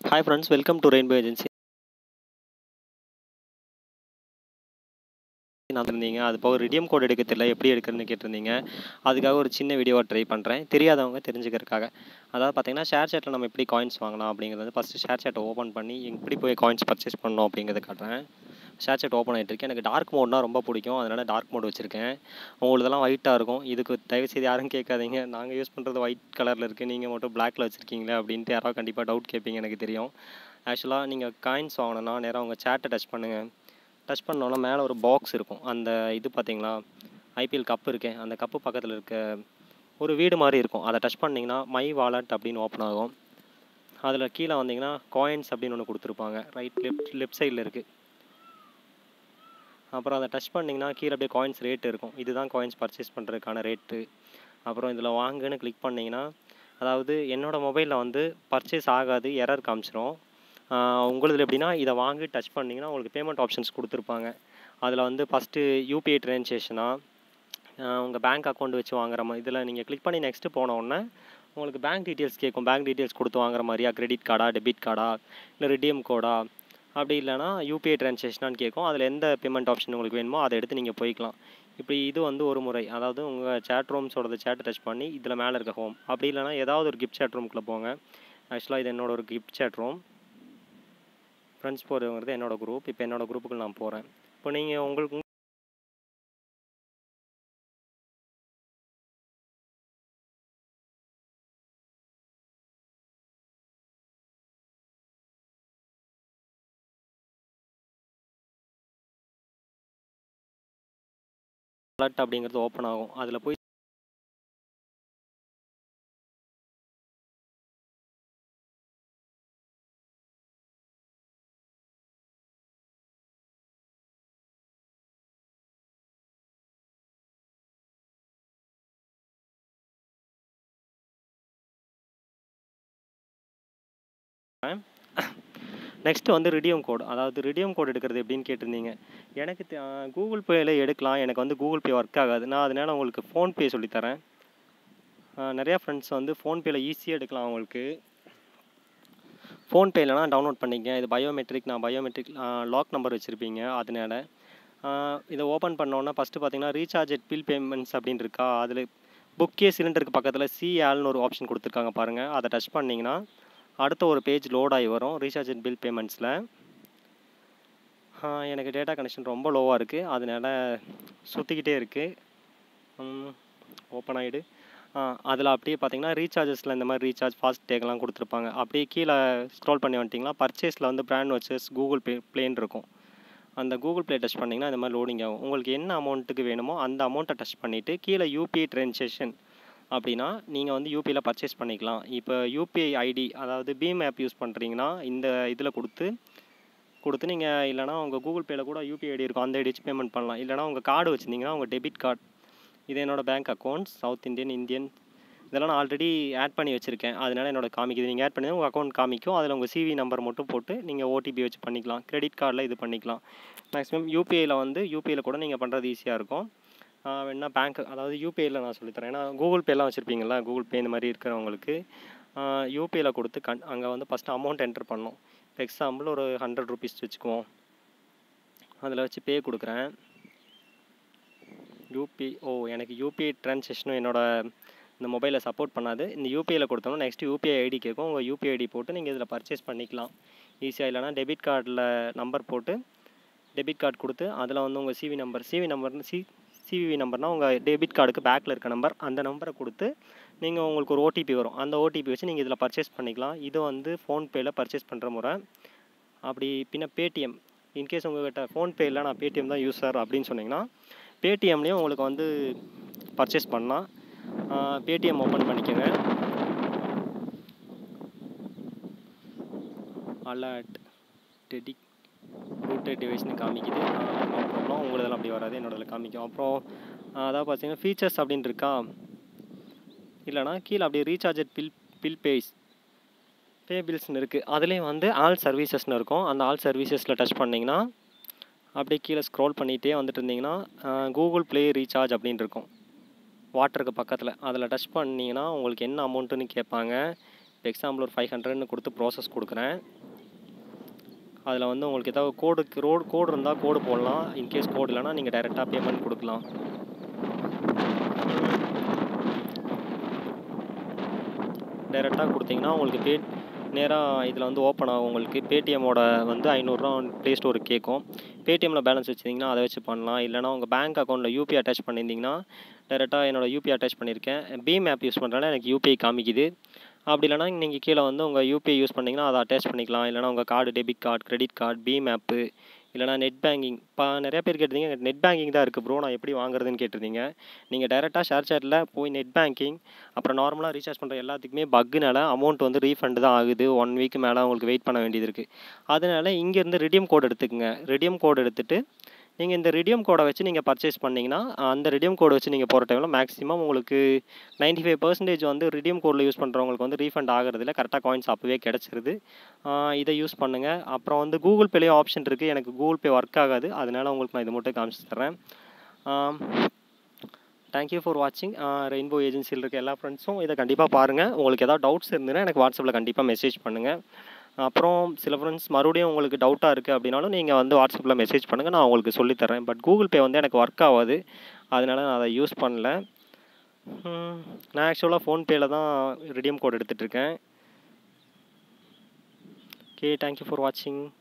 hi friends welcome to rainbow agency நான் இருந்தீங்க அது போக ரிடியம் கோட் எடுக்க தெரியல எப்படி எடுக்கிறதுன்னு கேட்டிருந்தீங்க அதுக்காக ஒரு சின்ன வீடியோவை ட்ரை பண்ணுறேன் தெரியாதவங்க தெரிஞ்சுக்கிறதுக்காக அதாவது பார்த்தீங்கன்னா ஷேர் சேட்டில் நம்ம எப்படி காயின்ஸ் வாங்கலாம் அப்படிங்கிறது ஃபஸ்ட்டு ஷேர் சேட்டை ஓப்பன் பண்ணி எப்படி போய் காயின்ஸ் பர்ச்சேஸ் பண்ணணும் அப்படிங்கிறத காட்டுறேன் ஷேர் சேட் ஓப்பன் ஆகிட்டு இருக்கு எனக்கு டார்க் மோட்னா ரொம்ப பிடிக்கும் அதனால் டார்க் மோட் வச்சுருக்கேன் உங்களுதெல்லாம் ஒயிட்டாக இருக்கும் இதுக்கு தயவுசெய்து யாரும் கேட்காதீங்க நாங்கள் யூஸ் பண்ணுறது ஒயிட் கலரில் இருக்குது நீங்கள் மட்டும் பிளாக்ல வச்சுருக்கீங்களே அப்படின்ட்டு யாராவது கண்டிப்பாக டவுட் கேட்பீங்க எனக்கு தெரியும் ஆக்சுவலாக நீங்கள் காயின்ஸ் வாங்கணும்னா நேராக உங்கள் சேட்டை டச் பண்ணுங்கள் டச் பண்ணோன்னா மேலே ஒரு பாக்ஸ் இருக்கும் அந்த இது பார்த்தீங்களா ஐபிஎல் கப் இருக்கேன் அந்த கப்பு பக்கத்தில் இருக்க ஒரு வீடு மாதிரி இருக்கும் அதை டச் பண்ணிங்கன்னா மை வாலெட் அப்படின்னு ஓப்பன் ஆகும் அதில் கீழே வந்தீங்கன்னா காயின்ஸ் அப்படின்னு ஒன்று கொடுத்துருப்பாங்க ரைட் லெஃப்ட் லெஃப்ட் சைடில் இருக்குது அப்புறம் அதை டச் பண்ணிங்கன்னா கீழே அப்படியே காயின்ஸ் ரேட் இருக்கும் இதுதான் காயின்ஸ் பர்ச்சேஸ் பண்ணுறதுக்கான ரேட்டு அப்புறம் இதில் வாங்குன்னு கிளிக் பண்ணிங்கன்னா அதாவது என்னோடய மொபைலில் வந்து பர்ச்சேஸ் ஆகாது எரர் காமிச்சிரும் உங்களுதில் எப்படின்னா இதை வாங்கி டச் பண்ணிங்கன்னா உங்களுக்கு பேமெண்ட் ஆப்ஷன்ஸ் கொடுத்துருப்பாங்க அதில் வந்து ஃபஸ்ட்டு யூபிஐ ட்ரான்சேஷனாக உங்கள் பேங்க் அக்கௌண்ட் வச்சு வாங்குற மாதிரி இதில் நீங்கள் கிளிக் பண்ணி நெக்ஸ்ட்டு போன உடனே உங்களுக்கு பேங்க் டீட்டெயில்ஸ் கேட்கும் பேங்க் டீட்டெயில்ஸ் கொடுத்து வாங்குற மாதிரியா கிரெடிட் கார்டா டெபிட் கார்டா இல்லை ரிடிஎம் கோடா அப்படி இல்லைனா யூபிஐ ட்ரான்சேஷனான்னு கேட்கும் அதில் எந்த பேமெண்ட் ஆப்ஷன் உங்களுக்கு வேணுமோ அதை எடுத்து நீங்கள் போய்க்கலாம் இப்படி இது வந்து ஒரு முறை அதாவது உங்கள் சேட் ரூம்ஸோடது சேட்டை டச் பண்ணி இதில் மேலே இருக்க ஹோம் அப்படி இல்லைனா ஏதாவது ஒரு கிஃப்ட் சேட் ரூம்குள்ளே போங்க ஆக்சுவலாக இது என்னோட ஒரு கிஃப்ட் சேட் ரூம் ஃப்ரெண்ட்ஸ் போகிறதுங்கிறது என்னோடய குரூப் இப்போ என்னோடய குரூப்புக்கு நான் போகிறேன் இப்போ நீங்கள் உங்களுக்கு வாலெட் அப்படிங்கிறது ஓப்பன் ஆகும் அதில் போய் நெக்ஸ்ட்டு வந்து ரிடியம் கோட் அதாவது ரிடியம் கோட் எடுக்கிறது எப்படின்னு கேட்டிருந்தீங்க எனக்கு கூகுள் பேயில் எடுக்கலாம் எனக்கு வந்து கூகுள் பே ஒர்க் ஆகாது நான் அதனால் உங்களுக்கு ஃபோன்பே சொல்லித்தரேன் நிறையா ஃப்ரெண்ட்ஸ் வந்து ஃபோன்பேயில் ஈஸியாக எடுக்கலாம் அவங்களுக்கு ஃபோன்பேலனா டவுன்லோட் பண்ணிக்க இது பயோமெட்ரிக் நான் பயோமெட்ரிக் லாக் நம்பர் வச்சுருப்பீங்க அதனால இதை ஓப்பன் பண்ணோன்னா ஃபஸ்ட்டு பார்த்தீங்கன்னா ரீசார்ஜ் எட் பில் பேமெண்ட்ஸ் அப்படின்னு இருக்கா அதில் புக்கே சிலிண்டருக்கு பக்கத்தில் சிஆல்னு ஒரு ஆப்ஷன் கொடுத்துருக்காங்க பாருங்கள் அதை டச் பண்ணிங்கன்னா அடுத்த ஒரு பேஜ் லோட் ஆகி வரும் ரீசார்ஜ் அண்ட் பில் பேமெண்ட்ஸில் எனக்கு டேட்டா கனெக்ஷன் ரொம்ப லோவாக இருக்குது அதனால் சுற்றிக்கிட்டே இருக்குது ஓப்பன் ஆகிடு அதில் அப்படியே பார்த்தீங்கன்னா ரீசார்ஜஸில் இந்த மாதிரி ரீசார்ஜ் ஃபாஸ்ட் டேக்லாம் கொடுத்துருப்பாங்க அப்படியே கீழே ஸ்க்ரோல் பண்ணி வந்துட்டிங்கன்னா பர்ச்சேஸில் வந்து பிராண்ட் வச்சஸ் கூகுள் பே ப்ளேன் இருக்கும் அந்த கூகுள் ப்ளே டச் பண்ணிங்கன்னா இந்த மாதிரி லோடிங் ஆகும் உங்களுக்கு என்ன அமௌண்ட்டுக்கு வேணுமோ அந்த அமௌண்ட்டை டச் பண்ணிவிட்டு கீழே யூபிஐ ட்ரான்சேக்ஷன் அப்படின்னா நீங்கள் வந்து யூபிஐயில் பர்ச்சேஸ் பண்ணிக்கலாம் இப்போ யூபிஐ ஐடி அதாவது பீம் ஆப் யூஸ் பண்ணுறீங்கன்னா இந்த இதில் கொடுத்து கொடுத்து நீங்கள் இல்லைனா உங்கள் கூகுள் பேயில் கூட யூபிஐ ஐடி இருக்கும் அந்த ஐடி வச்சு பேமெண்ட் பண்ணலாம் இல்லைனா உங்கள் கார்டு வச்சுருந்தீங்கன்னா உங்கள் டெபிட் கார்டு இது என்னோடய bank accounts South Indian Indian இதெல்லாம் நான் ஆல்ரெடி ஆட் பண்ணி வச்சுருக்கேன் அதனால் என்னோட காமிக்குது நீங்கள் ஆட் பண்ணி உங்கள் அக்கௌண்ட் காமிக்கும் அதில் உங்கள் சிவி நம்பர் மட்டும் போட்டு நீங்கள் ஓடிபி வச்சு பண்ணிக்கலாம் கிரெடிட் கார்டில் இது பண்ணிக்கலாம் மேக்ஸிமம் யூபிஐயில் வந்து யூபிஐயில் கூட நீங்கள் பண்ணுறது ஈஸியாக இருக்கும் வேணா பேங்க் அதாவது யூபிஐயில் நான் சொல்லித்தரேன் ஏன்னா கூகுள் பேலாம் வச்சுருப்பீங்களா கூகுள் பே இந்த மாதிரி இருக்கிறவங்களுக்கு யூபிஐயில் கொடுத்து கண் அங்கே வந்து ஃபஸ்ட்டு அமௌண்ட் என்டர் பண்ணணும் இப்போ எக்ஸாம்பிள் ஒரு ஹண்ட்ரட் ருபீஸ் வச்சுக்குவோம் அதில் வச்சு பே கொடுக்குறேன் யூபி ஓ எனக்கு யூபிஐ ட்ரான்சாக்ஷனும் என்னோடய இந்த மொபைலில் சப்போர்ட் பண்ணாது இந்த யூபிஐயில் கொடுத்தோம்னா நெக்ஸ்ட் யூபிஐ ஐடி கேட்கும் உங்கள் யூபிஐ ஐடி போட்டு நீங்கள் இதில் பர்ச்சேஸ் பண்ணிக்கலாம் ஈஸியாக இல்லைனா டெபிட் கார்டில் நம்பர் போட்டு டெபிட் கார்டு கொடுத்து அதில் வந்து உங்கள் சிவி நம்பர் சிவி நம்பர்னு சி சிவிவி நம்பர்னால் உங்கள் டெபிட் கார்டுக்கு பேக்கில் இருக்க நம்பர் அந்த நம்பரை கொடுத்து நீங்கள் உங்களுக்கு ஒரு ஓடிபி வரும் அந்த ஓடிபி வச்சு நீங்கள் இதில் பர்ச்சேஸ் பண்ணிக்கலாம் இது வந்து ஃபோன்பேயில் பர்ச்சேஸ் பண்ணுற முறை அப்படி பின்ன பேடிஎம் இன்கேஸ் உங்கள்கிட்ட ஃபோன்பே இல்லை நான் பேடிஎம் தான் யூஸர் அப்படின்னு சொன்னிங்கன்னா பேடிஎம்லேயும் உங்களுக்கு வந்து பர்ச்சேஸ் பண்ணலாம் பேடிஎம் ஓப்பன் பண்ணிக்கோங்க அலர்ட் டெடிக் ரூட்டட் டிவைஸ்னு காமிக்குது நோ ப்ராப்ளம் உங்களதெல்லாம் அப்படி வராது என்னோடதில் காமிக்கும் அப்புறம் அதாவது பார்த்தீங்கன்னா ஃபீச்சர்ஸ் அப்படின்னு இருக்கா இல்லைனா கீழே அப்படியே recharge bill bill pays pay பில்ஸ்னு இருக்குது அதுலேயும் வந்து ஆல் சர்வீசஸ்னு இருக்கும் அந்த ஆல் சர்வீசஸில் டச் பண்ணிங்கன்னா அப்படியே கீழே ஸ்க்ரோல் பண்ணிகிட்டே வந்துட்டு இருந்தீங்கன்னா கூகுள் ப்ளே ரீசார்ஜ் அப்படின்னு இருக்கும் வாட்டருக்கு பக்கத்தில் அதில் டச் பண்ணிங்கன்னா உங்களுக்கு என்ன அமௌண்ட்டுன்னு கேட்பாங்க எக்ஸாம்பிள் ஒரு ஃபைவ் ஹண்ட்ரட்னு கொடுத்து ப்ராசஸ் கொடுக்குறேன் அதில் வந்து உங்களுக்கு ஏதாவது கோடுக்கு ரோடு கோடு இருந்தால் கோடு போடலாம் இன்கேஸ் கோடு இல்லைனா நீங்கள் டைரெக்டாக பேமெண்ட் கொடுக்கலாம் டைரெக்டாக கொடுத்தீங்கன்னா உங்களுக்கு பே நேராக இதில் வந்து ஓப்பன் ஆகும் உங்களுக்கு பேடிஎம்மோட வந்து ஐநூறுரூவா ப்ளே ஸ்டோருக்கு கேட்கும் பேடிஎம்மில் பேலன்ஸ் வச்சுருந்தீங்கன்னா அதை வச்சு பண்ணலாம் இல்லைனா உங்கள் பேங்க் அக்கௌண்ட்டில் யூபிஐ அட்டாச் பண்ணியிருந்தீங்கன்னா டேரெக்டாக என்னோடய யூபிஐ அட்டாச் பண்ணியிருக்கேன் பீம் ஆப் யூஸ் பண்ணுறதுனால எனக்கு யூபிஐ காமிக்குது அப்படி இல்லைனா நீங்கள் கீழே வந்து உங்கள் யூபிஐ யூஸ் பண்ணிங்கன்னா அதை அட்டாச் பண்ணிக்கலாம் இல்லைனா உங்கள் card debit card credit card BHIM app இல்லைனா நெட் பேங்கிங் இப்போ நிறைய பேர் கேட்டிருந்தீங்க நெட் பேங்கிங் தான் இருக்குது ப்ரோ நான் எப்படி வாங்குறதுன்னு கேட்டிருந்தீங்க நீங்கள் டேரெக்டாக ஷேர் சேட்டில் போய் நெட் பேங்கிங் அப்புறம் நார்மலாக ரீசார்ஜ் பண்ணுற எல்லாத்துக்குமே பக்குனால அமௌண்ட் வந்து ரீஃபண்ட் தான் ஆகுது ஒன் வீக் மேலே உங்களுக்கு வெயிட் பண்ண வேண்டியது இருக்குது அதனால் இங்கேருந்து ரிடியம் கோட் எடுத்துக்கங்க ரிடியம் கோட் எடுத்துகிட்டு நீங்கள் இந்த ரிடியம் கோடை வச்சு நீங்கள் பர்ச்சேஸ் பண்ணிங்கன்னா அந்த ரிடியம் கோடு வச்சு நீங்கள் போகிற டைமில் மேக்ஸிமம் உங்களுக்கு நைன்ட்டி ஃபைவ் பர்சன்டேஜ் வந்து ரிடியம் கோடில் யூஸ் பண்ணுறவங்களுக்கு வந்து ரீஃபண்ட் ஆகிறதுல கரெக்டாக காயின்ஸ் அப்போவே கிடச்சிருது இதை யூஸ் பண்ணுங்கள் அப்புறம் வந்து கூகுள் பேலேயும் ஆப்ஷன் இருக்குது எனக்கு கூகுள் பே ஒர்க் ஆகாது அதனால் உங்களுக்கு நான் இது மட்டும் காமிச்சு தர்றேன் தேங்க்யூ ஃபார் வாட்சிங் ரெயின்போ ஏஜென்சியில் இருக்க எல்லா ஃப்ரெண்ட்ஸும் இதை கண்டிப்பாக பாருங்கள் உங்களுக்கு ஏதாவது டவுட்ஸ் இருந்ததுன்னா எனக்கு வாட்ஸ்அப்பில் கண்டிப்பாக மெசேஜ் பண்ணுங்கள் அப்புறம் சில ஃப்ரெண்ட்ஸ் மறுபடியும் உங்களுக்கு டவுட்டாக இருக்குது அப்படின்னாலும் நீங்கள் வந்து வாட்ஸ்அப்பில் மெசேஜ் பண்ணுங்கள் நான் உங்களுக்கு சொல்லித்தரேன் பட் கூகுள் பே வந்து எனக்கு ஒர்க் ஆகாது அதனால் நான் அதை யூஸ் பண்ணல நான் ஆக்சுவலாக ஃபோன்பேயில் தான் ரிடியம் கோட் எடுத்துகிட்ருக்கேன் ஓகே தேங்க்யூ ஃபார் வாட்சிங்